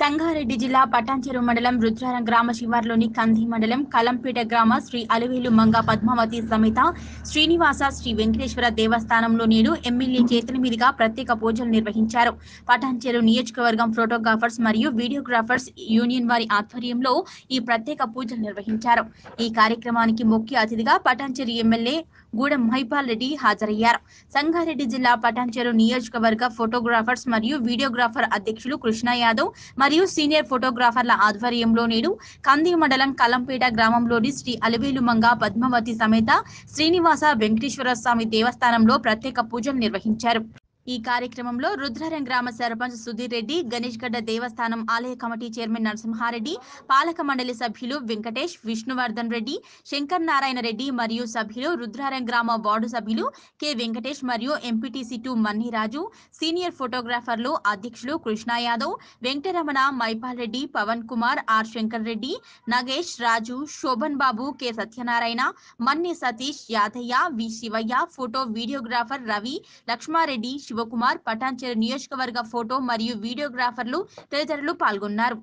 సంగారెడ్డి జిల్లా పటాన్చెరు మండలం రుద్రారం గ్రామ శివార్లోని కంది మండలం కలంపేట గ్రామ శ్రీ అలివేలు మంగ పద్మావతి సమేత శ్రీనివాస శ్రీ వెంకటేశ్వర దేవస్థానంలో నేడు ఎమ్మెల్యే చేతుల మీదుగా ప్రత్యేక పూజలు నిర్వహించారు పటాన్చెరు నియోజకవర్గం ఫోటోగ్రాఫర్స్ మరియు వీడియోగ్రాఫర్స్ యూనియన్ వారి ఆధ్వర్యంలో ఈ ప్రత్యేక పూజలు నిర్వహించారు ఈ కార్యక్రమానికి ముఖ్య అతిథిగా పటాన్చెరు ఎమ్మెల్యే గూడెం మహిపాల్ రెడ్డి హాజరయ్యారు సంగారెడ్డి జిల్లా పటాన్చెరు నియోజకవర్గ ఫోటోగ్రాఫర్స్ మరియు వీడియోగ్రాఫర్ అధ్యక్షులు కృష్ణ యాదవ్ మరియు సీనియర్ ఫోటోగ్రాఫర్ల ఆధ్వర్యంలో నేడు కంది మండలం కలంపేట గ్రామంలోని శ్రీ అలివేలు మంగ పద్మావతి సమేత శ్రీనివాస వెంకటేశ్వర స్వామి దేవస్థానంలో ప్రత్యేక పూజలు నిర్వహించారు ఈ కార్యక్రమంలో రుద్రారం గ్రామ సర్పంచ్ సుధీర్ రెడ్డి గణేష్ గడ్డ దేవస్థానం ఆలయ కమిటీ చైర్మన్ నరసింహారెడ్డి పాలక మండలి సభ్యులు వెంకటేష్ విష్ణువర్ధన్ రెడ్డి శంకర్ నారాయణ రెడ్డి మరియు సభ్యులు రుద్రారం గ్రామ వార్డు సభ్యులు కె వెంకటేష్ మరియు ఎంపీటీసీ టు మన్నిరాజు సీనియర్ ఫోటోగ్రాఫర్లు అధ్యక్షులు Krishna Yadav Venkataramana Maipal Reddy Pavan Kumar R Shankar Reddy Nagesh Raju Shobhan Babu K Satyanarayana Manni Satish Yadaiah V Shivaiah photo videographer Ravi Lakshmareddy Shivakumar Patancheru నియోజకవర్గ ఫోటో మరియు వీడియోగ్రాఫర్లు తదితరులు పాల్గొన్నారు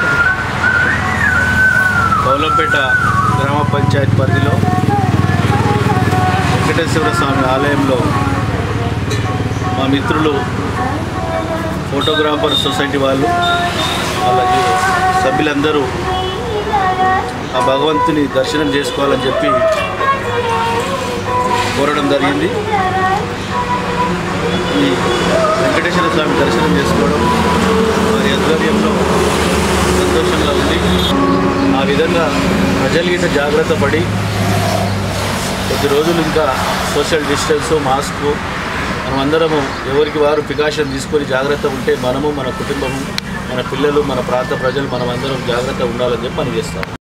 కౌలంపేట గ్రామ పంచాయత్ పరిధిలో వెంకటేశ్వర స్వామి ఆలయంలో మా మిత్రులు ఫోటోగ్రాఫర్ సొసైటీ వాళ్ళు అలాగే సభ్యులందరూ ఆ భగవంతుని దర్శనం చేసుకోవాలని చెప్పి కోరడం జరిగింది ఈ వెంకటేశ్వర స్వామి దర్శనం చేసుకోవడం వారి ఆధ్వర్యంలో సంతోషంగా ఉంది ఆ విధంగా ప్రజలు గిట్ట జాగ్రత్త పడి కొద్ది రోజులు ఇంకా సోషల్ డిస్టెన్స్ మాస్క్ మనమందరము ఎవరికి వారు ప్రికాషన్ తీసుకొని జాగ్రత్త ఉంటే మనము మన కుటుంబము మన పిల్లలు మన ప్రాంత ప్రజలు మనమందరం జాగ్రత్త ఉండాలని చెప్పి పనిచేస్తాం